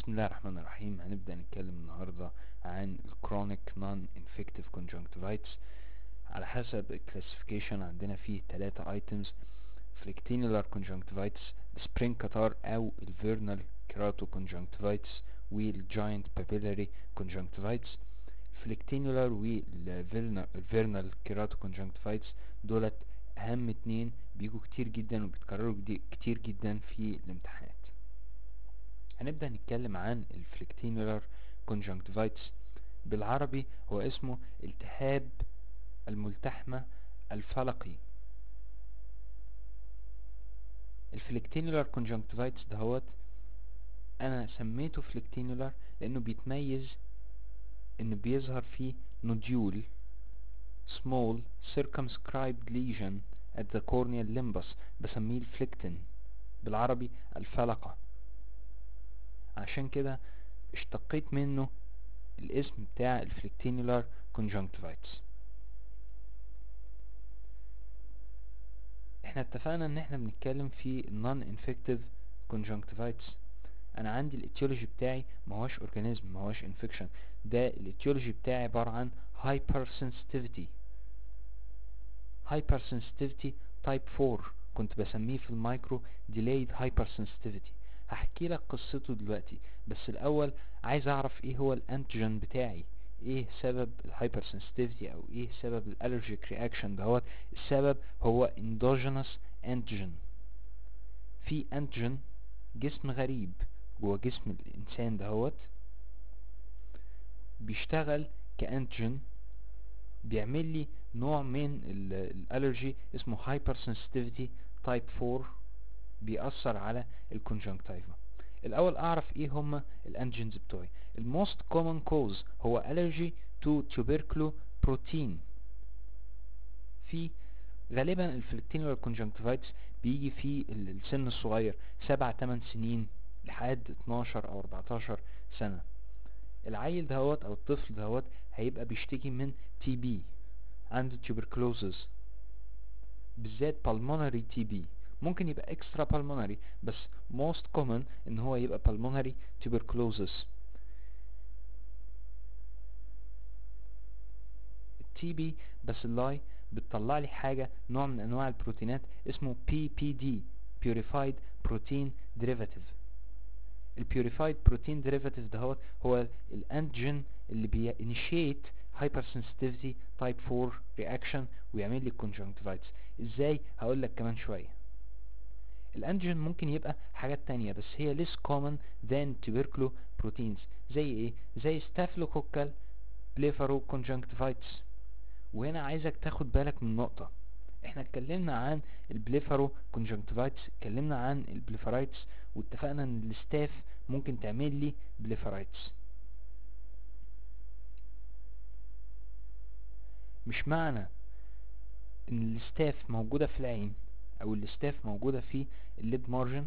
بسم الله الرحمن الرحيم هنبدأ نتكلم النهاردة عن الكرونيك نون انفكتيف conjunctivitis على حسب الكلاسيفيكيشن عندنا فيه تلاتة ايتمز فليكتينيولار conjunctivitis السبرينج كاتار او الفيرنال كيراتو conjunctivitis والجاينت بابيلاري conjunctivitis الفليكتينيولار والفيرنال كيراتو conjunctivitis دولت اهم اتنين بيجوا كتير جدا وبيتكرروا جدي- كتير جدا في الامتحانات هنبدأ نتكلم عن الفليكتينولار conjunctivitis بالعربي هو اسمه التهاب الملتحمة الفلقي الفليكتينولار conjunctivitis دهوت انا سميته فليكتينولار لانه بيتميز انه بيظهر فيه نوديول small circumscribed lesion at the corneal limbus بسميه الفليكتين بالعربي الفلقة عشان كده اشتقيت منه الاسم بتاع الفليكتينولار conjunctivitis احنا اتفقنا ان احنا بنتكلم في non infective conjunctivitis انا عندي الاتيولوجي بتاعي ما هوش اورجانيزم ما هوش انفكشن ده الاتيولوجي بتاعي عبارة عن hypersensitivity hypersensitivity type 4 كنت بسميه في المايكرو delayed hypersensitivity هحكي لك قصته دلوقتي بس الاول عايز اعرف ايه هو الانتيجين بتاعي ايه سبب الهايبر سنسيتيفيتي او ايه سبب الالرجيك رياكشن دهوت السبب هو endogenous antigen في انتيجين جسم غريب جوه جسم الانسان دهوت بيشتغل كانتيجين بيعمل لي نوع من الالرجي اسمه هايبر سنسيتيفيتي تايب 4 بيأثر على الكونجنكتيفا الاول اعرف ايه هما الانجينز بتوعي الموست كومن كوز هو allergy to tuberculo protein في غالبا الفلكتينولار كونجنكتيفايتس بيجي في ال- السن الصغير سبع تمن سنين لحد 12 او 14 سنة العيل دهوت او الطفل دهوت هيبقى بيشتكي من تي بي عنده tuberculosis بالذات pulmonary TB ممكن يبقى extra pulmonary بس most common ان هو يبقى pulmonary tuberculosis التي بي باسيلاي بتطلع لي حاجة نوع من انواع البروتينات اسمه PPD Purified Protein Derivative البيوريفايد بروتين ديريفاتيف دهوت هو الانتيجين اللي بي initiate hypersensitivity type 4 reaction ويعمل لي conjunctivitis ازاي هقول لك كمان شويه الانتيجين ممكن يبقى حاجات تانية بس هي less common than tuberculo proteins زي ايه زي ستافيلوكوكال بليفاروكونجنكتيفايتس وهنا عايزك تاخد بالك من نقطة احنا اتكلمنا عن البليفارو كونجنكتيفايتس اتكلمنا عن البليفارايتس واتفقنا ان الستاف ممكن تعمل لي بليفارايتس مش معنى ان الستاف موجودة في العين او الستاف موجودة في الليد مارجن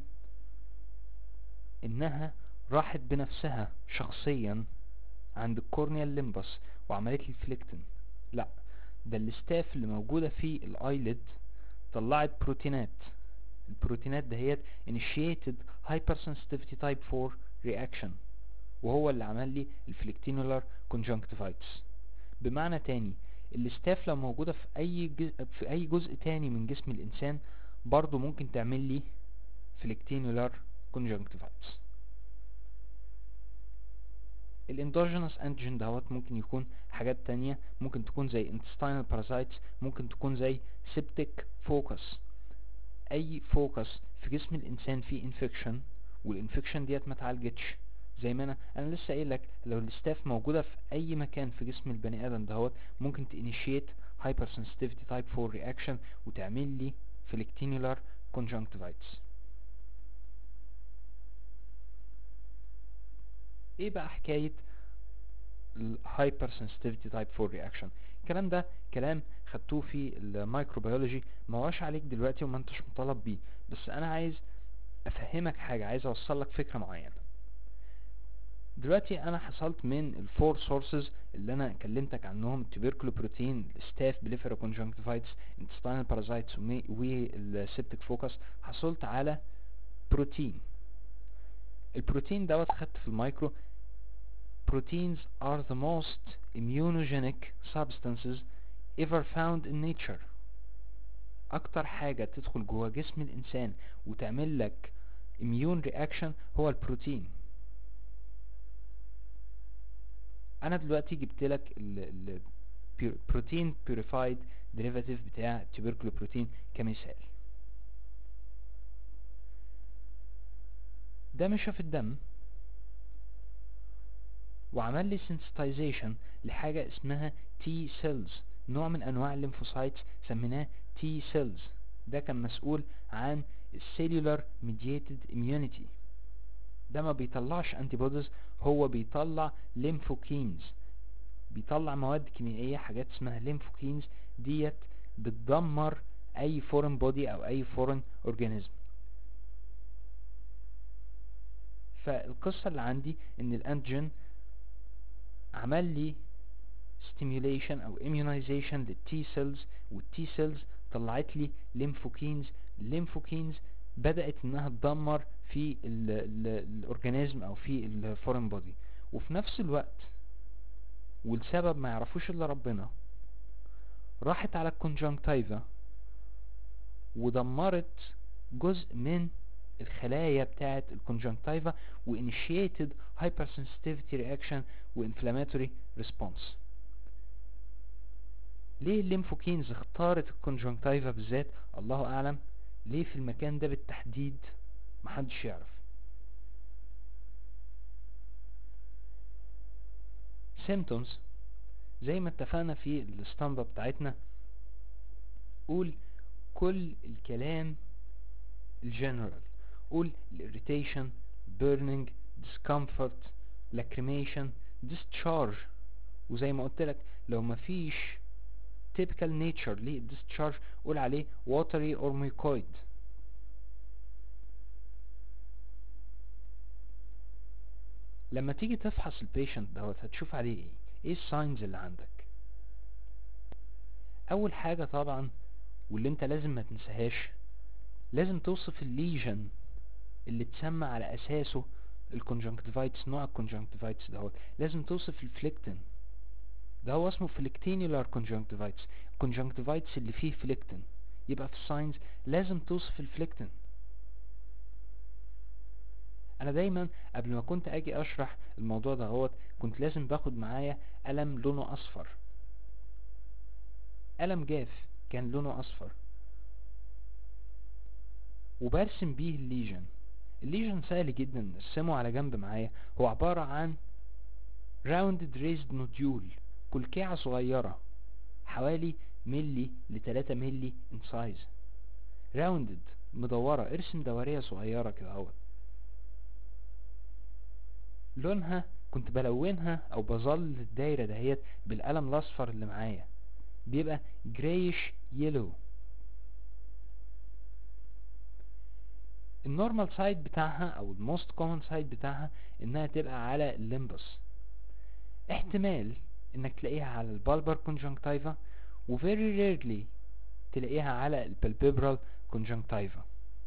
انها راحت بنفسها شخصيا عند الكورنيال ليمبس وعملت لي فليكتن لا ده الستاف اللي موجودة في الايلid طلعت بروتينات البروتينات دهيت initiated hypersensitivity type 4 reaction وهو اللي عمل لي الفليكتينولار conjunctivitis بمعنى تاني الستاف لو موجودة في اي جزء في اي جزء تاني من جسم الانسان برضو ممكن تعمل لي فليكتينولار conjunctivitis الاندوجينوس انتيجين دهوت ممكن يكون حاجات تانية ممكن تكون زي intestinal parasites ممكن تكون زي septic focus اي فوكس في جسم الانسان فيه انفكشن والانفكشن ديت ما اتعالجتش زي ما انا انا لسه قايل لك لو الستاف موجوده في اي مكان في جسم البني ادم دهوت ممكن تانيشيت hypersensitivity type 4 reaction وتعمل لي فليكتينولار conjunctivitis ايه بقى حكايه الهايبرسنسيتيفيتي تايب 4 رياكشن الكلام ده كلام خدتوه في الميكروبيولوجي ما هوش عليك دلوقتي وما انتش مطالب بيه بس انا عايز افهمك حاجه عايز اوصل لك فكره معينه دلوقتي انا حصلت من الفور سورسز اللي انا كلمتك عنهم تبركلو بروتين ستاف بليفرا كونجنكتيفايتس انتستينال بارازايتس والسيبتيك فوكس حصلت على بروتين البروتين دوت خدت في المايكرو proteins are the most immunogenic substances ever found in nature اكتر حاجة تدخل جوه جسم الانسان وتعمل لك immune reaction هو البروتين انا دلوقتي جبت لك البروتين purified derivative بتاع التوبركلو بروتين كمثال ده مشى في الدم وعمل لي sensitization لحاجة اسمها T cells نوع من انواع الليمفوسايتس سميناه T cells ده كان مسؤول عن السيلولار mediated immunity ده ما بيطلعش antibodies هو بيطلع lymphokenes بيطلع مواد كيميائية حاجات اسمها lymphokenes ديت بتدمر اي foreign body او اي foreign organism فالقصة اللي عندي ان الانتيجين عمل لي stimulation او immunization للتي سيلز والتي سيلز طلعت لي lymphokenes الليمفوكينز بدأت انها تدمر في الاورجانيزم او في الفورين بودي وفي نفس الوقت والسبب ما يعرفوش الا ربنا راحت على الكونجنكتيفا ودمرت جزء من الخلايا بتاعة الكونجنكتيفا وانيشيتد hypersensitivity reaction وانفلاماتوري ريسبونس ليه الليمفوكينز اختارت الكونجنكتيفا بالذات الله اعلم ليه في المكان ده بالتحديد محدش يعرف symptoms زي ما اتفقنا في الاسطمبة بتاعتنا قول كل الكلام الجنرال قول irritation burning discomfort lacrimation discharge وزي ما قلت لك لو مفيش typical nature ليه discharge قول عليه watery or mucoid لما تيجي تفحص البيشنت دوت هتشوف عليه ايه ايه الساينز اللي عندك اول حاجة طبعا واللي انت لازم ما تنساهاش لازم توصف الليجن اللي تسمى على اساسه الكونجنكتيفايتس نوع الكونجنكتيفايتس دوت لازم توصف الفليكتين ده هو اسمه فليكتينيولار كونجنكتيفايتس الكونجنكتيفايتس اللي فيه فليكتين يبقى في الساينز لازم توصف الفليكتين انا دايما قبل ما كنت اجي اشرح الموضوع ده هوت كنت لازم باخد معايا قلم لونه اصفر قلم جاف كان لونه اصفر وبرسم بيه الليجن الليجن سهل جدا نرسمه على جنب معايا هو عبارة عن rounded raised nodule كلكعة صغيرة حوالي ملي لتلاتة ملي in size rounded مدورة ارسم دورية صغيرة كده اهوت لونها كنت بلونها او بظل الدايرة دهيت بالقلم الاصفر اللي معايا بيبقى جرايش يلو النورمال سايد بتاعها او الموست كومن سايد بتاعها انها تبقى على الليمبس احتمال انك تلاقيها على البالبر كونجنكتيفا و very rarely تلاقيها على البالبيبرال كونجنكتيفا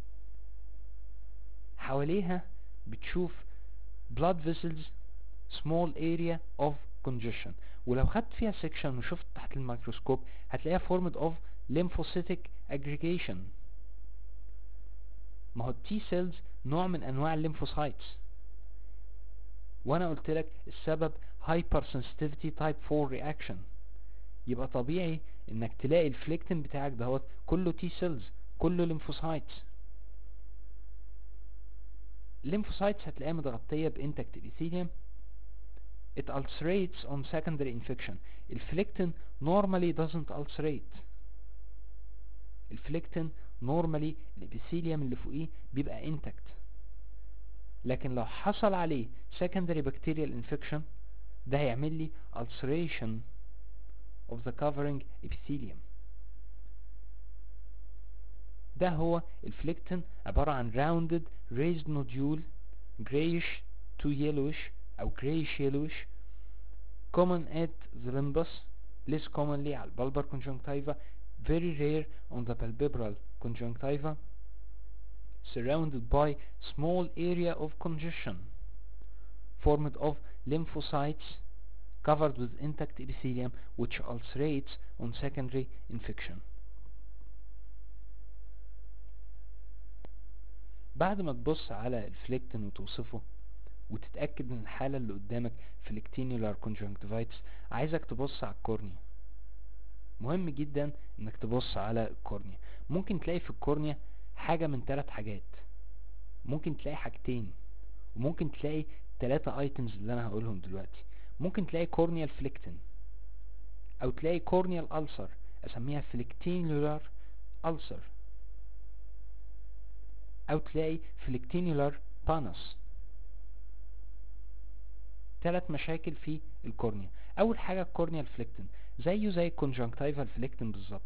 حواليها بتشوف blood vessels small area of congestion ولو خدت فيها section وشفت تحت الميكروسكوب هتلاقيها formed of lymphocytic aggregation ما هو التي سيلز نوع من انواع الليمفوسايتس وانا قلت لك السبب hypersensitivity type 4 reaction يبقى طبيعي انك تلاقي الفليكتين بتاعك دهوت كله تي سيلز كله ليمفوسايتس الليمفوسايتس هتلاقيها متغطية بانتكت epithelium it ulcerates on secondary infection الفليكتين normally doesn't ulcerate الفليكتين normally الابيثيليوم اللي فوقيه بيبقى intact لكن لو حصل عليه secondary bacterial infection ده هيعمل لي ulceration of the covering epithelium ده هو الفليكتين عبارة عن rounded raised nodule grayish to yellowish أو grayish yellowish common at the limbus less commonly على البلبر conjunctiva very rare on the palpebral conjunctiva surrounded by small area of congestion formed of lymphocytes covered with intact epithelium which ulcerates on secondary infection بعد ما تبص على الفليكتين وتوصفه وتتأكد ان الحالة اللي قدامك فليكتينيولار كونجنكتيفايتس عايزك تبص على الكورنيا مهم جدا انك تبص على الكورنيا ممكن تلاقي في الكورنيا حاجة من ثلاث حاجات ممكن تلاقي حاجتين وممكن تلاقي ثلاثة ايتمز اللي انا هقولهم دلوقتي ممكن تلاقي كورنيال فليكتين او تلاقي كورنيال ألسر اسميها فليكتينيولار ألسر او تلاقي فليكتينيولار بانس ثلاث مشاكل في الكورنيا اول حاجة الكورنيال فليكتين زيه زي الكونجنكتيفال فليكتين بالظبط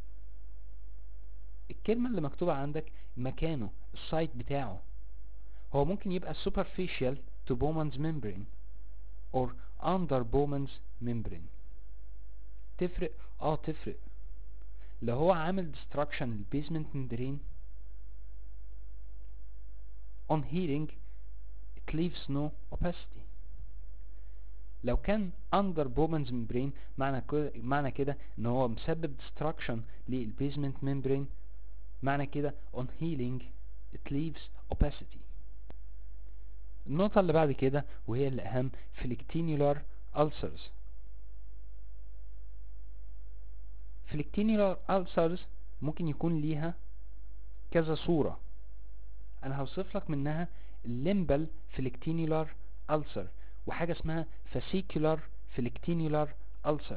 الكلمة اللي مكتوبة عندك مكانه السايت بتاعه هو ممكن يبقى superficial to Bowman's membrane or under Bowman's membrane تفرق اه تفرق لو هو عامل destruction للبيزمنت membrane on healing it leaves no opacity لو كان under Bowman's membrane معنى كده معنى كده ان هو مسبب destruction للبيزمنت membrane معنى كده on healing it leaves opacity النقطة اللي بعد كده وهي اللي أهم فليكتينيولار ulcers فليكتينيولار ulcers ممكن يكون ليها كذا صورة أنا هوصف لك منها الليمبل فليكتينيولار ulcer وحاجة اسمها fascicular فليكتينيولار ulcer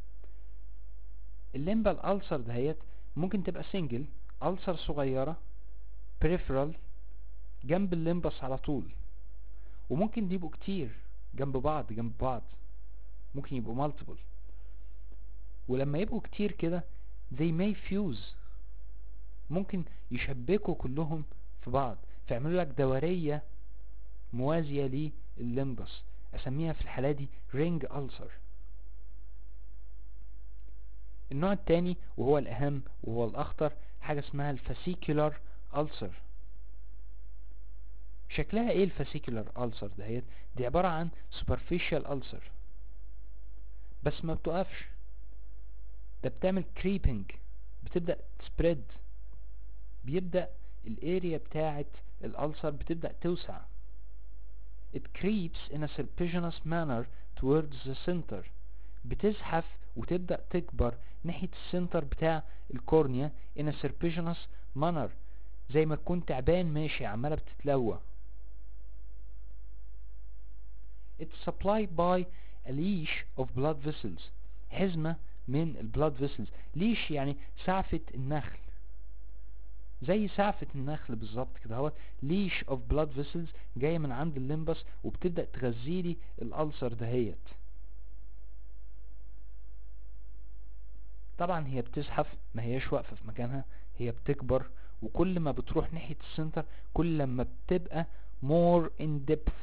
الليمبل ulcer دهيت ممكن تبقى سنجل ألسر صغيرة peripheral جنب الليمبس على طول وممكن يبقوا كتير جنب بعض جنب بعض ممكن يبقوا multiple ولما يبقوا كتير كده they may fuse ممكن يشبكوا كلهم في بعض فيعملوا لك دورية موازية للليمبس اسميها في الحالة دي ring ulcer النوع التاني وهو الأهم وهو الأخطر حاجة اسمها الفاسيكولار ألسر شكلها ايه الفاسيكولار ألسر دهيت دي عبارة عن superficial ألسر بس ما بتقفش ده بتعمل creeping بتبدأ spread بيبدأ الاريا بتاعت الألسر بتبدأ توسع it creeps in a serpiginous manner towards the center بتزحف وتبدأ تكبر ناحية السنتر بتاع الكورنيا in a serpiginous manner زي ما تكون تعبان ماشي عمالة بتتلوى it's supplied by a leash of blood vessels حزمة من البلاد فيسلز ليش يعني سعفة النخل زي سعفة النخل بالظبط كده اهوت ليش اوف بلاد فيسلز جاية من عند الليمبس وبتبدأ تغذيلي الألسر دهيت طبعا هي بتزحف ما هياش واقفة في مكانها هي بتكبر وكل ما بتروح ناحية السنتر كل لما بتبقى more in depth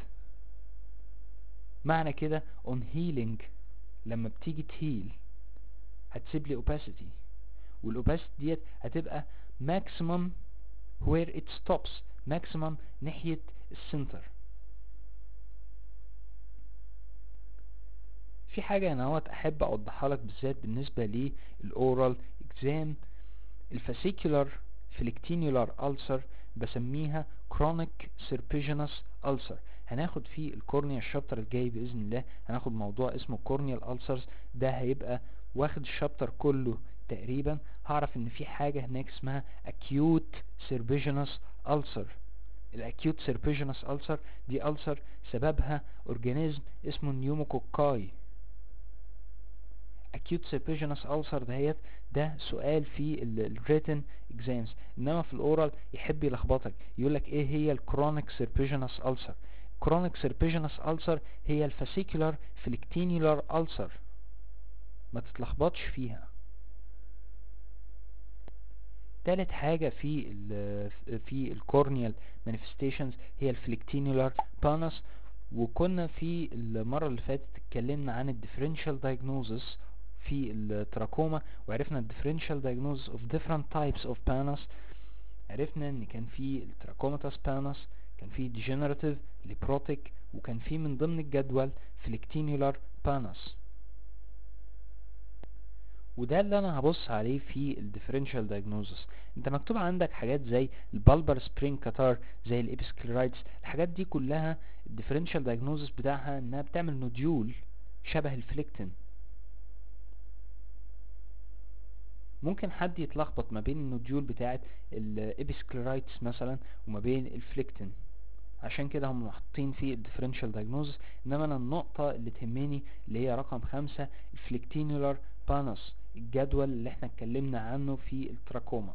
معنى كده on healing لما بتيجي تهيل هتسيب لي opacity والاوباسيتي ديت هتبقى maximum where it stops maximum ناحية السنتر في حاجة انا اهوت احب اوضحها لك بالذات بالنسبة للاورال اكزام الفاسيكولار فليكتينيولار ألسر بسميها chronic serpiginous ulcer هناخد في الكورنيا الشابتر الجاي بإذن الله هناخد موضوع اسمه corneal ulcers ده هيبقى واخد الشابتر كله تقريبا هعرف ان في حاجة هناك اسمها acute serpiginous ulcer الاكيوت serpiginous ulcer دي ulcer سببها اورجانيزم اسمه نيوموكوكاي acute serpiginous ulcer دهيت ده سؤال في الريتن اكزامز انما في الاورال يحب يلخبطك يقولك ايه هي الكرونيك serpiginous ulcer chronic serpiginous ulcer هي الفاسيكولار فليكتينيولار ulcer ما تتلخبطش فيها تالت حاجة في ال في الكورنيال manifestations هي الفليكتينيولار بانس وكنا في المرة اللي فاتت اتكلمنا عن الديفرنشال diagnosis في التراكوما وعرفنا الديفرنشال diagnosis of different types of panus عرفنا ان كان في التراكوماتاس بانس كان في ديجنراتيف ليبروتيك وكان في من ضمن الجدول فليكتينيولار بانس وده اللي انا هبص عليه في الديفرنشال دايجنوزس انت مكتوب عندك حاجات زي البالبر سبرينج كاتار زي الابسكليرايتس الحاجات دي كلها الديفرنشال دايجنوزس بتاعها انها بتعمل نوديول شبه الفليكتين ممكن حد يتلخبط ما بين النوديول بتاعت الابسكليرايتس مثلا وما بين الفليكتين عشان كده هم محطين في الديفرنشال دايجنوزس انما انا النقطة اللي تهمني اللي هي رقم خمسة الفليكتينولار بانس الجدول اللي احنا اتكلمنا عنه في التراكوما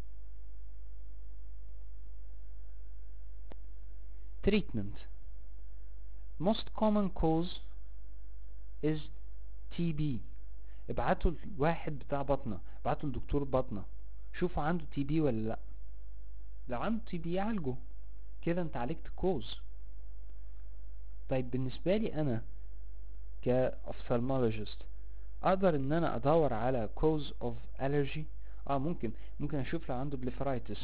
treatment most common cause is TB ابعتوا الواحد بتاع بطنة ابعتوا لدكتور بطنة شوفوا عنده تي بي ولا لا لو عنده تي بي يعالجه كده انت عالجت كوز طيب بالنسبة لي انا كأفثالمولوجيست اقدر ان انا ادور على cause of allergy اه ممكن ممكن اشوف لو عنده blepharitis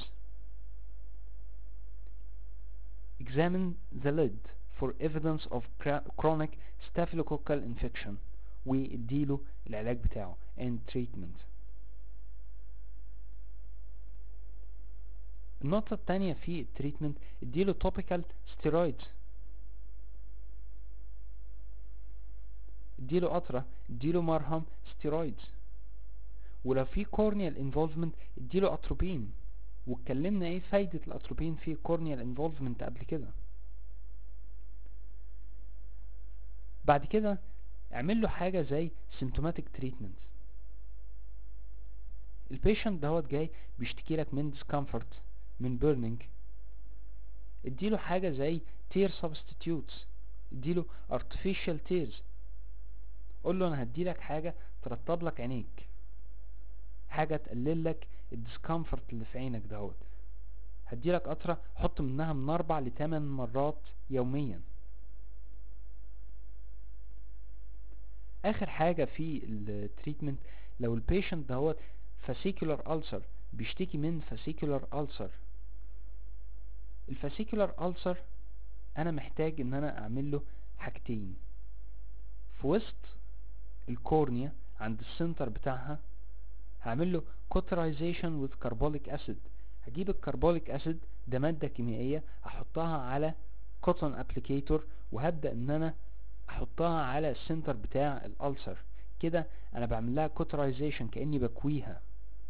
examine the lid for evidence of chronic staphylococcal infection واديله العلاج بتاعه and treatment النقطة التانية في التريتمنت اديله topical steroids اديله قطرة اديله مرهم ستيرويدز ولو في كورنيال انفولفمنت اديله اتروبين واتكلمنا ايه فايدة الاتروبين في كورنيال انفولفمنت قبل كده بعد كده اعمل له حاجة زي symptomatic treatment البيشنت دوت جاي بيشتكي لك من discomfort من burning اديله حاجة زي tear substitutes اديله artificial tears قول له انا هديلك حاجة ترطب لك عينيك حاجة تقلل لك الديسكمفورت اللي في عينك دهوت هديلك قطرة حط منها من اربع لتمن مرات يوميا اخر حاجة في التريتمنت لو البيشنت دهوت فاسيكولار ألسر بيشتكي من فاسيكولار ألسر الفاسيكولار ألسر انا محتاج ان انا اعمل له حاجتين في وسط الكورنيا عند السنتر بتاعها هعمل له cauterization with carbolic acid هجيب الكربوليك اسيد ده مادة كيميائية احطها على كوتون ابليكيتور وهبدأ ان انا احطها على السنتر بتاع الالسر كده انا بعمل لها كوترايزيشن كاني بكويها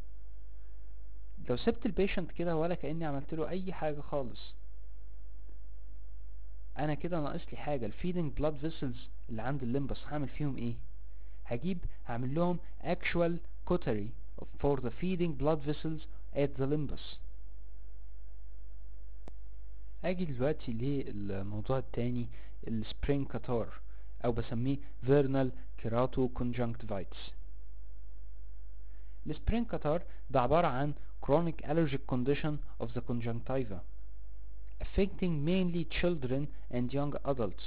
لو سبت البيشنت كده ولا كاني عملت له اي حاجه خالص انا كده ناقص لي حاجه الفيدنج بلاد فيسلز اللي عند الليمبس هعمل فيهم ايه هجيب هعمل لهم actual cautery for the feeding blood vessels at the limbus اجي دلوقتي للموضوع التاني السبرينج كاتار او بسميه vernal keratoconjunctivitis السبرينج كاتار ده عبارة عن chronic allergic condition of the conjunctiva affecting mainly children and young adults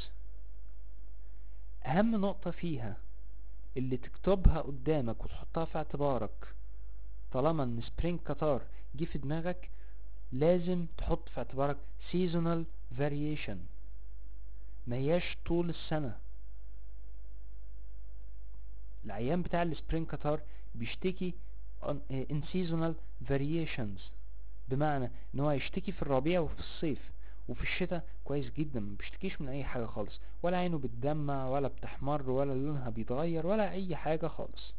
اهم نقطة فيها اللي تكتبها قدامك وتحطها في اعتبارك طالما ان سبرينج كاتار جه في دماغك لازم تحط في اعتبارك seasonal variation ما هياش طول السنة العيان بتاع السبرينج كاتار بيشتكي in seasonal variations بمعنى ان هو يشتكي في الربيع وفي الصيف وفي الشتاء كويس جدا ما بيشتكيش من اي حاجة خالص ولا عينه بتدمع ولا بتحمر ولا لونها بيتغير ولا اي حاجة خالص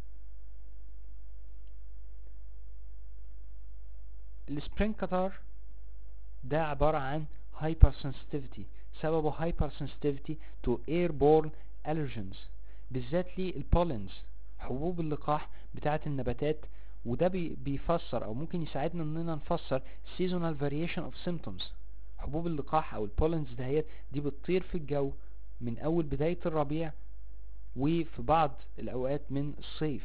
السبرينج كاتار ده عبارة عن hypersensitivity سببه hypersensitivity to airborne allergens بالذات للبولنز حبوب اللقاح بتاعة النباتات وده بي بيفسر او ممكن يساعدنا اننا نفسر seasonal variation of symptoms حبوب اللقاح او البولنز دهيت دي بتطير في الجو من اول بداية الربيع وفي بعض الاوقات من الصيف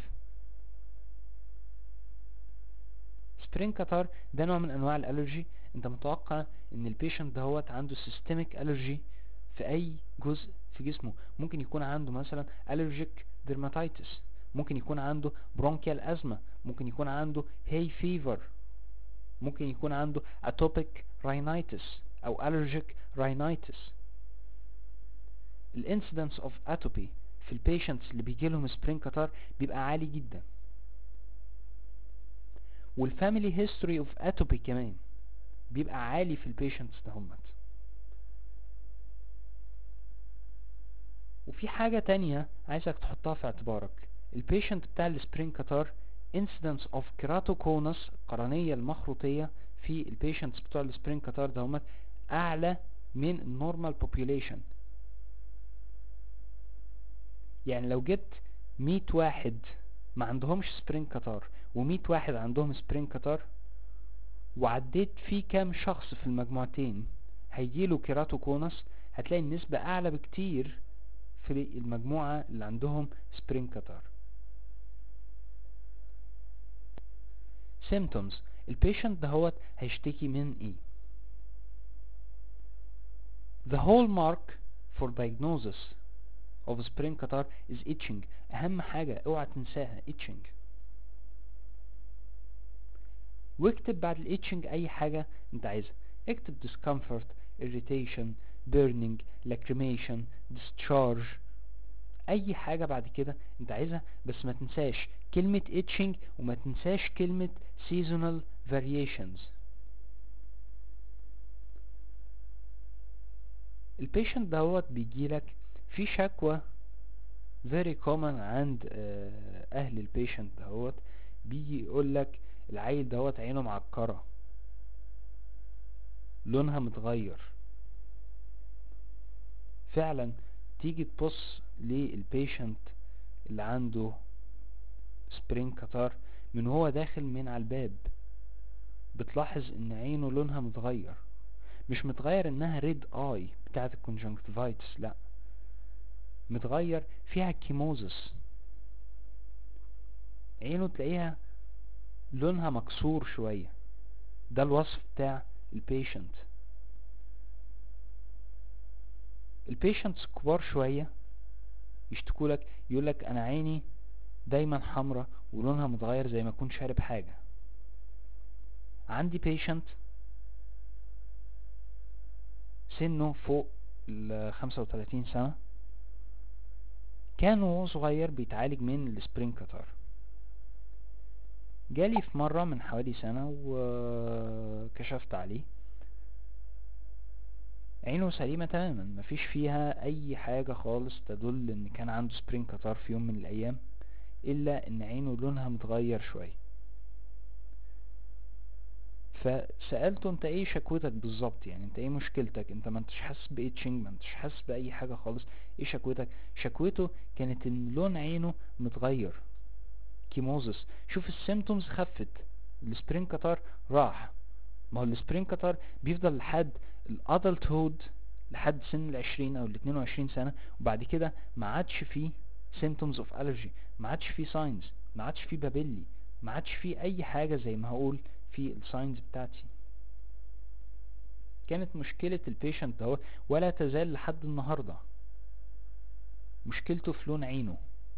سبرينج كاتار ده نوع من انواع الالرجي انت متوقع ان البيشنت دهوت عنده سيستميك الرجي في اي جزء في جسمه ممكن يكون عنده مثلا الرجيك ديرماتيتس ممكن يكون عنده برونكيال ازمة ممكن يكون عنده هاي فيفر ممكن يكون عنده atopic rhinitis او allergic rhinitis الانسيدنس اوف اتوبي في البيشنتس اللي بيجي لهم سبرين كتار بيبقى عالي جدا والفاميلي هيستوري اوف اتوبي كمان بيبقى عالي في البيشنتس دهمت وفي حاجة تانية عايزك تحطها في اعتبارك البيشنت بتاع السبرين كتار incidence of keratoconus القرنية المخروطية في البيشنتس بتوع السبرين كتار دهمت اعلى من النورمال population يعني لو جبت 100 واحد ما عندهمش سبرين كتار و100 واحد عندهم سبرين كتار وعديت في كام شخص في المجموعتين هيجيله كيراتوكونس هتلاقي النسبة اعلى بكتير في المجموعة اللي عندهم سبرين كتار symptoms البيشنت دهوت هيشتكي من ايه the hallmark for diagnosis of spring catarrh is itching اهم حاجة اوعى تنساها itching واكتب بعد الاتشنج اي حاجة انت عايزها اكتب discomfort irritation burning lacrimation discharge اي حاجة بعد كده انت عايزها بس ما تنساش كلمة itching وما تنساش كلمة seasonal variations البيشنت دوت بيجيلك في شكوى very common عند اهل البيشنت دهوت بيجي يقولك العيل دوت عينه معكرة لونها متغير فعلا تيجي تبص للبيشنت اللي عنده سبرين كتار من هو داخل من على الباب بتلاحظ ان عينه لونها متغير مش متغير انها ريد اي بتاعت الكونجنكتيفايتس لا متغير فيها كيموزس عينه تلاقيها لونها مكسور شوية ده الوصف بتاع البيشنت البيشنتس كبار شوية يشتكولك يقولك انا عيني دايما حمرة ولونها متغير زي ما اكون شارب حاجة عندي بيشنت سنه فوق ال 35 سنة كان وهو صغير بيتعالج من السبرين كتار جالي في مرة من حوالي سنة وكشفت عليه عينه سليمة تماما مفيش فيها اي حاجة خالص تدل ان كان عنده سبرين كتار في يوم من الايام الا ان عينه لونها متغير شوية فسألته انت ايه شكوتك بالظبط يعني انت ايه مشكلتك انت ما انتش حاسس بإيتشنج ما انتش حاسس بأي حاجة خالص ايه شكوتك شكوته كانت ان لون عينه متغير كيموزس شوف السيمتومز خفت السبرين كتار راح ما هو السبرين كتار بيفضل لحد الادلت هود لحد سن العشرين او الاتنين وعشرين سنة وبعد كده ما عادش فيه symptoms of allergy ما عادش فيه signs ما عادش فيه بابيلي ما عادش فيه اي حاجة زي ما هقول في الساينز بتاعتي كانت مشكلة البيشنت ده ولا تزال لحد النهاردة مشكلته في لون عينه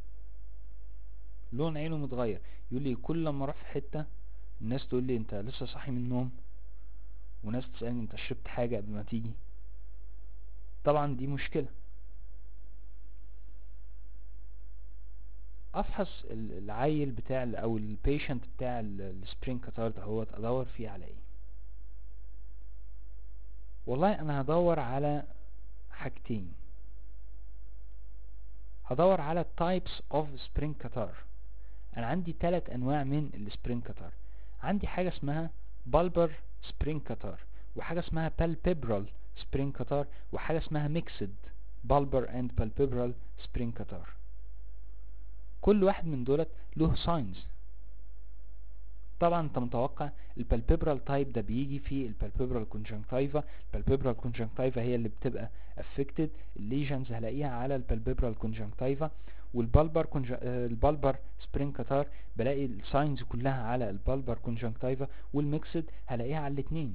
لون عينه متغير يقول لي كل لما اروح في حتة الناس تقول لي انت لسه صاحي من النوم وناس تسألني انت شربت حاجة قبل ما تيجي طبعا دي مشكلة افحص العيل بتاع او البيشنت بتاع السبرين كاتار دهوت ادور فيه على ايه والله انا هدور على حاجتين هدور على types of spring catarrh انا عندي ثلاث انواع من السبرين كاتار عندي حاجة اسمها bulbar spring catarrh وحاجة اسمها palpebral spring catarrh وحاجة اسمها mixed bulbar and palpebral spring catarrh كل واحد من دولت له ساينز طبعا انت متوقع البالبيبرال تايب ده بيجي في البالبيبرال كونجنكتيفا البالبيبرال كونجنكتيفا هي اللي بتبقى افكتد الليجنز هلاقيها على البالبيبرال كونجنكتيفا والبالبر كونج... البالبر سبرين كاتار بلاقي الساينز كلها على البالبر كونجنكتيفا والميكسد هلاقيها على الاثنين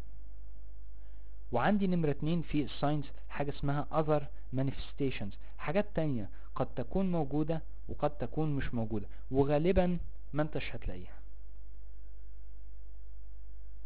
وعندي نمرة اتنين في الساينز حاجة اسمها other manifestations حاجات تانية قد تكون موجودة وقد تكون مش موجودة وغالبا ما انتش هتلاقيها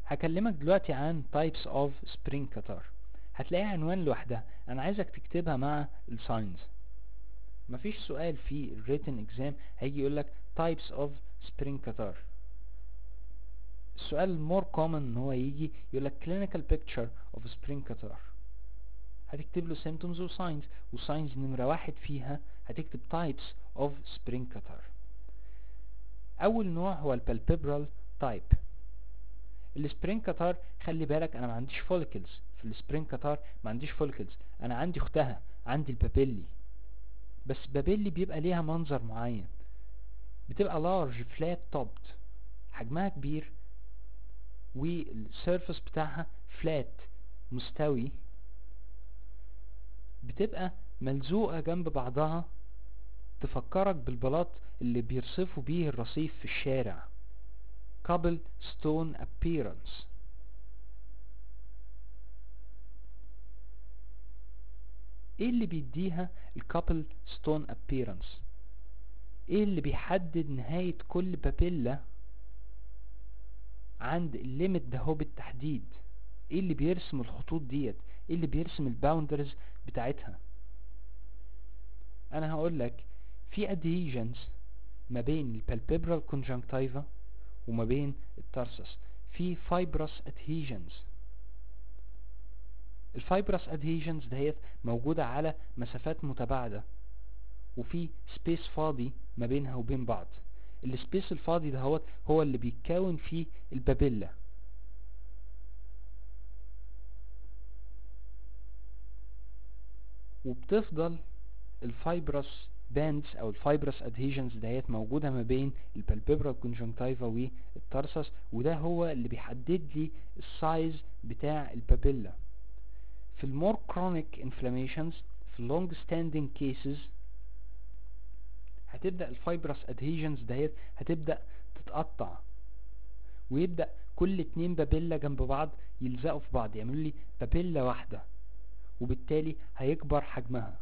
هكلمك دلوقتي عن types of spring catarrh هتلاقي عنوان لوحدها انا عايزك تكتبها مع الساينز مفيش سؤال في written exam هيجي يقولك types of spring catarrh السؤال المور common ان هو يجي يقولك clinical picture of spring catarrh هتكتب له symptoms و signs و signs نمرة واحد فيها هتكتب types of spring catarrh اول نوع هو البالبيبرال type السبرينج كاتار خلي بالك انا ما عنديش فوليكلز في السبرينج كاتار ما عنديش فوليكلز انا عندي اختها عندي البابيلي بس البابيلي بيبقى ليها منظر معين بتبقى لارج فلات توبد حجمها كبير والسيرفس بتاعها فلات مستوي بتبقى ملزوقة جنب بعضها تفكرك بالبلاط اللي بيرصفوا بيه الرصيف في الشارع cobble stone appearance ايه اللي بيديها الكابل ستون appearance ايه اللي بيحدد نهاية كل بابيلا عند الليمت ده هو بالتحديد ايه اللي بيرسم الخطوط ديت ايه اللي بيرسم الباوندرز بتاعتها انا هقول لك في adhesions ما بين البالبيبرال conjunctiva وما بين الترسس في fibrous adhesions الفايبرس adhesions دهيت موجودة على مسافات متباعدة وفي سبيس فاضي ما بينها وبين بعض السبيس الفاضي دهوت هو اللي بيتكون فيه البابيلا وبتفضل الفايبرس باندز او الفايبرس ادهيجنز دهيت موجوده ما بين البالبيبرال كونجنكتيفا والترسس وده هو اللي بيحدد لي السايز بتاع البابيلا في المور كرونيك انفلاميشنز في اللونج ستاندينج كيسز هتبدا الفايبرس ادهيجنز دهيت هتبدا تتقطع ويبدا كل اتنين بابيلا جنب بعض يلزقوا في بعض يعملوا لي بابيلا واحده وبالتالي هيكبر حجمها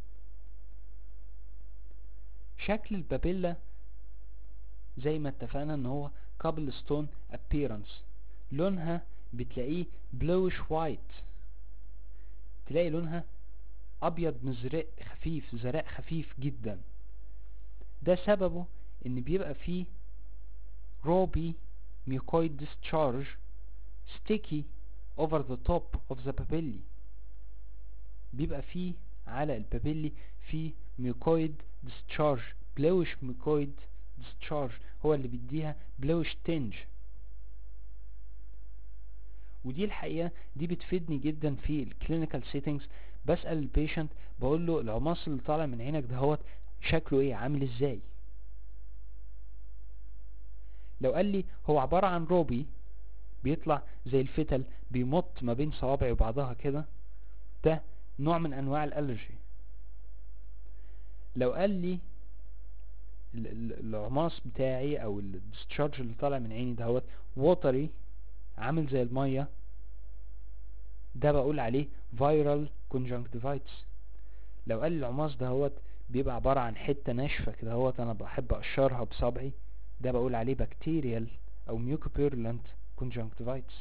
شكل البابيلا زي ما اتفقنا ان هو كابل ستون appearance لونها بتلاقيه بلوش وايت تلاقي لونها ابيض مزرق خفيف زرق خفيف جدا ده سببه ان بيبقى فيه روبي mucoid discharge sticky over the top of the papilli بيبقى فيه على البابيلي فيه mucoid discharge bluish mucoid discharge هو اللي بيديها bluish tinge ودي الحقيقة دي بتفيدني جدا في الكلينيكال سيتنجز بسأل البيشنت بقول له العماص اللي طالع من عينك دهوت شكله ايه عامل ازاي لو قال لي هو عبارة عن روبي بيطلع زي الفتل بيمط ما بين صوابع وبعضها كده ده نوع من انواع الالرجي لو قال لي العماص بتاعي او الديسشارج اللي طالع من عيني دهوت ووتري عامل زي المية ده بقول عليه viral conjunctivitis لو قال العماص دهوت بيبقى عبارة عن حتة ناشفة كده هوت انا بحب اقشرها بصبعي ده بقول عليه bacterial او mucopurulent conjunctivitis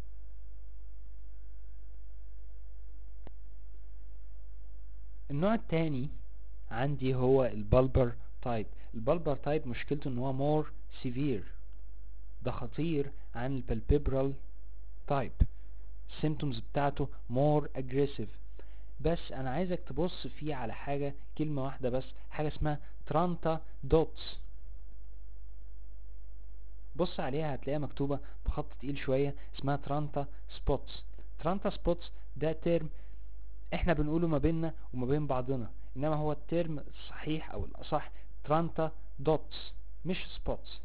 النوع التاني عندي هو البلبر تايب البلبر تايب مشكلته ان هو مور سيفير ده خطير عن البالبيبرال تايب السيمتومز بتاعته مور اجريسيف بس انا عايزك تبص فيه على حاجة كلمة واحدة بس حاجة اسمها ترانتا دوتس بص عليها هتلاقيها مكتوبة بخط تقيل شوية اسمها ترانتا سبوتس ترانتا سبوتس ده ترم احنا بنقوله ما بيننا وما بين بعضنا انما هو الترم الصحيح او الاصح ترانتا دوتس مش سبوتس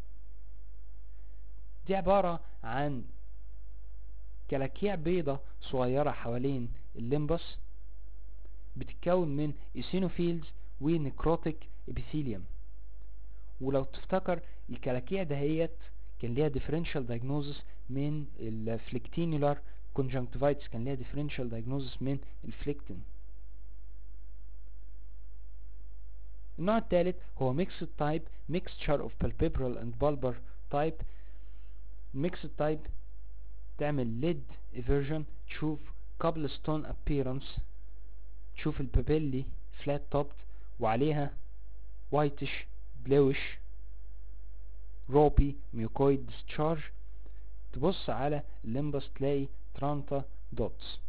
دي عبارة عن كلاكيع بيضة صغيرة حوالين الليمبس بتتكون من ايسينوفيلز ونكروتيك ابيثيليوم ولو تفتكر الكلاكيع دهيت كان ليها differential diagnosis من الفليكتينولار conjunctivitis كان ليها differential diagnosis من الفليكتين النوع الثالث هو mixed type mixture of palpebral and bulbar type mixed type تعمل ليد ايفيرجن تشوف كابل ستون ابيرنس تشوف البابيلي فلات توبت وعليها وايتش بلوش روبي ميوكويد ديسشارج تبص على الليمبس تلاقي ترانتا دوتس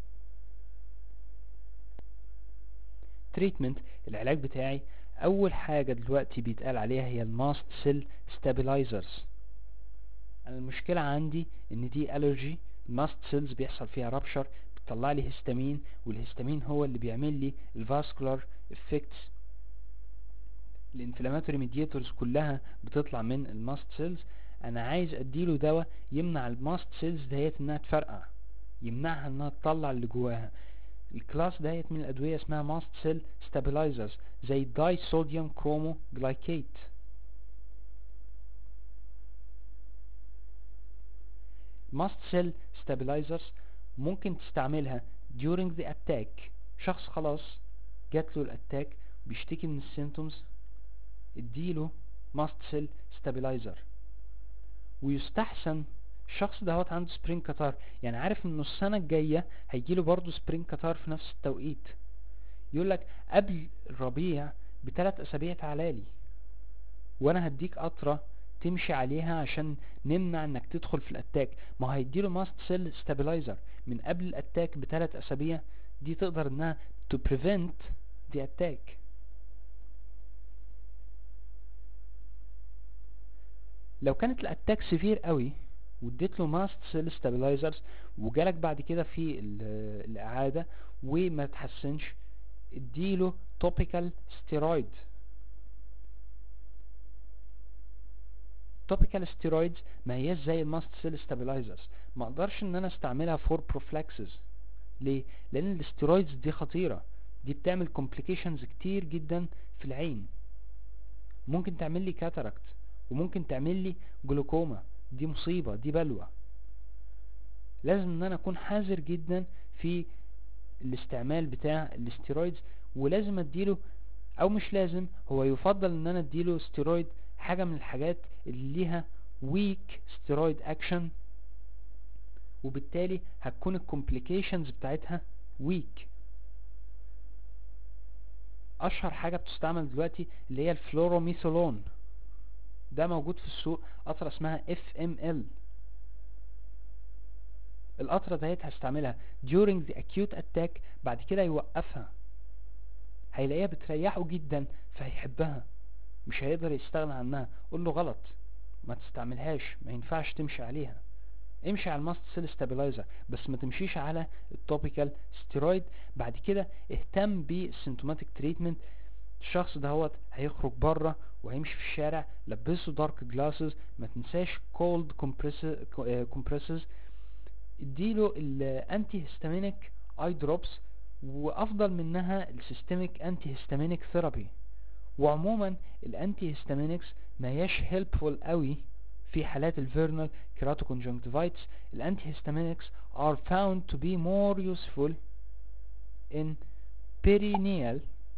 تريتمنت العلاج بتاعي اول حاجة دلوقتي بيتقال عليها هي الماست سيل ستابلايزرز انا المشكلة عندي ان دي الرجي الماست سيلز بيحصل فيها رابشر بتطلع لي هستامين والهستامين هو اللي بيعمل لي الفاسكولار افكتس الانفلاماتوري ميدياتورز كلها بتطلع من الماست سيلز انا عايز اديله دواء يمنع الماست سيلز دهيت انها تفرقع يمنعها انها تطلع اللي جواها الكلاس دهيت من الادويه اسمها ماست سيل ستابلايزرز زي داي صوديوم كرومو جلايكيت ماست سيل ستابلايزرز ممكن تستعملها during the attack شخص خلاص جات له الاتاك بيشتكي من السيمتومز اديله ماست سيل ستابلايزر ويستحسن الشخص دهوت عنده سبرينج كتار يعني عارف انه السنة الجاية هيجيله برضه سبرينج كتار في نفس التوقيت يقول لك قبل الربيع بثلاث اسابيع تعالالي وانا هديك قطرة تمشي عليها عشان نمنع انك تدخل في الاتاك ما هيديله ماست سيل ستابلايزر من قبل الاتاك بثلاث اسابيع دي تقدر انها to prevent the attack لو كانت الاتاك سيفير قوي واديت له ماست سيل ستابلايزرز وجالك بعد كده في الاعاده وما تحسنش اديله توبيكال ستيرويد توبيكال ستيرويدز ما هياش زي الماست سيل ستابلايزرز ما اقدرش ان انا استعملها فور بروفلاكسز ليه لان الاستيرويدز دي خطيره دي بتعمل كومبليكيشنز كتير جدا في العين ممكن تعمل لي كاتاراكت وممكن تعمل لي جلوكوما دي مصيبة دي بلوى لازم ان انا اكون حذر جدا في الاستعمال بتاع الاستيرويدز ولازم اديله او مش لازم هو يفضل ان انا اديله ستيرويد حاجة من الحاجات اللي ليها ويك ستيرويد اكشن وبالتالي هتكون الكومبليكيشنز بتاعتها ويك اشهر حاجة بتستعمل دلوقتي اللي هي الفلوروميثولون ده موجود في السوق قطرة اسمها اف ام ال القطرة دهيت هستعملها during the acute attack بعد كده يوقفها هيلاقيها بتريحه جدا فهيحبها مش هيقدر يستغنى عنها قول له غلط ما تستعملهاش ما ينفعش تمشي عليها امشي على الماست سيل ستابلايزر بس ما تمشيش على التوبيكال ستيرويد بعد كده اهتم بالسيمتوماتيك تريتمنت الشخص دهوت هيخرج بره وهيمشي في الشارع لبسه دارك جلاسز ما تنساش كولد كومبريسز اديله الانتي هيستامينيك اي دروبس وافضل منها السيستميك انتي هيستامينيك ثيرابي وعموما الانتي هيستامينيكس ما هياش هيلبفول قوي في حالات الفيرنال كيراتوكونجنكتيفايتس الانتي هيستامينيكس are found to be more useful in perineal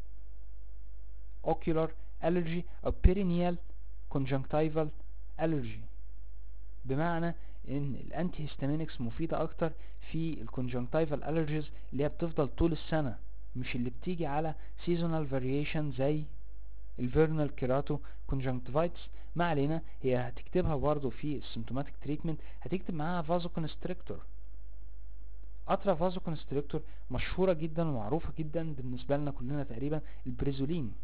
ocular allergy او perineal conjunctival allergy بمعنى ان الانتي هيستامينكس مفيدة اكتر في الكونجنكتيفال allergies اللي هي بتفضل طول السنة مش اللي بتيجي على seasonal variation زي الفيرنال كيراتو كونجنكتيفايتس ما علينا هي هتكتبها برضو في السيمتوماتيك تريتمنت هتكتب معاها فازو كونستريكتور قطرة فازو كونستريكتور مشهورة جدا ومعروفة جدا بالنسبة لنا كلنا تقريبا البريزولين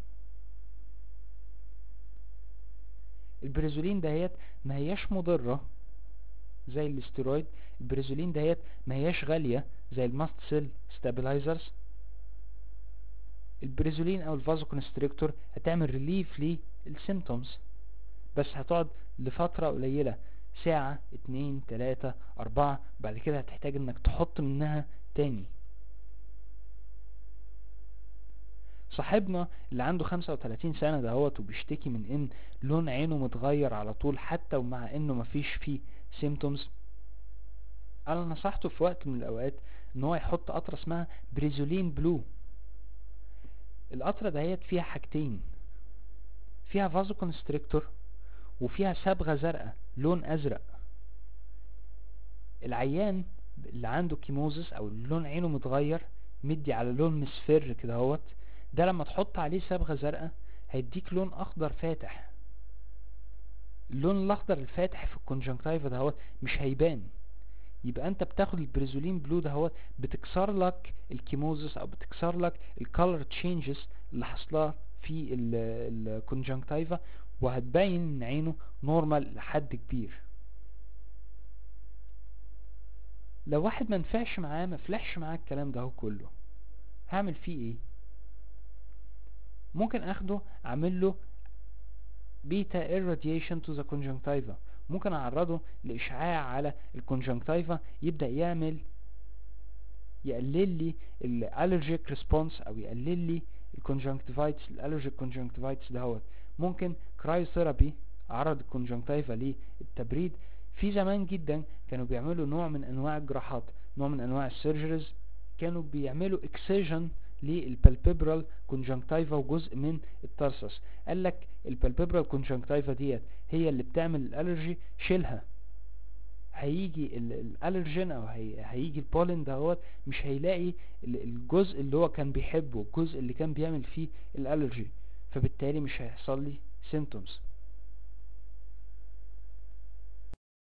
البريزولين دهيت ما هياش مضرة زي الاستيرويد البريزولين دهيت ما هياش غالية زي الماست سيل ستابلايزرز البريزولين او الفازو كونستريكتور هتعمل ريليف للسيمتومز بس هتقعد لفترة قليلة ساعة اتنين تلاتة اربعة بعد كده هتحتاج انك تحط منها تاني صاحبنا اللي عنده 35 سنة دهوت وبيشتكي من ان لون عينه متغير على طول حتى ومع انه مفيش فيه سيمتومز انا نصحته في وقت من الاوقات ان هو يحط قطرة اسمها بريزولين بلو القطرة دهيت فيها حاجتين فيها فازو كونستريكتور وفيها صبغة زرقاء لون ازرق العيان اللي عنده كيموزس او لون عينه متغير مدي على لون مصفر كده اهوت ده لما تحط عليه صبغه زرقاء هيديك لون اخضر فاتح اللون الاخضر الفاتح في الكونجنكتيفا دهوت مش هيبان يبقى انت بتاخد البريزولين بلو دهوت بتكسر لك الكيموزس او بتكسر لك الكالر تشينجز اللي حصلها في الكونجنكتيفا وهتبين ان عينه نورمال لحد كبير لو واحد ما نفعش معاه ما فلحش معاه الكلام ده كله هعمل فيه ايه ممكن اخده اعمل له بيتا irradiation to the conjunctiva ممكن اعرضه لاشعاع على الكونجنكتيفا يبدأ يعمل يقلل لي الالرجيك ريسبونس او يقلل لي الكونجنكتيفايتس الالرجيك كونجنكتيفايتس دهوت ممكن كرايوثيرابي عرض الكونجنكتيفا للتبريد في زمان جدا كانوا بيعملوا نوع من انواع الجراحات نوع من انواع السيرجريز كانوا بيعملوا اكسيجن للبالبيبرال كونجنكتيفا وجزء من الترسس قال لك البالبيبرال كونجنكتيفا ديت هي اللي بتعمل الالرجي شيلها هيجي الالرجين او هي هيجي البولين دهوت مش هيلاقي الجزء اللي هو كان بيحبه الجزء اللي كان بيعمل فيه الالرجي فبالتالي مش هيحصل لي سيمتومز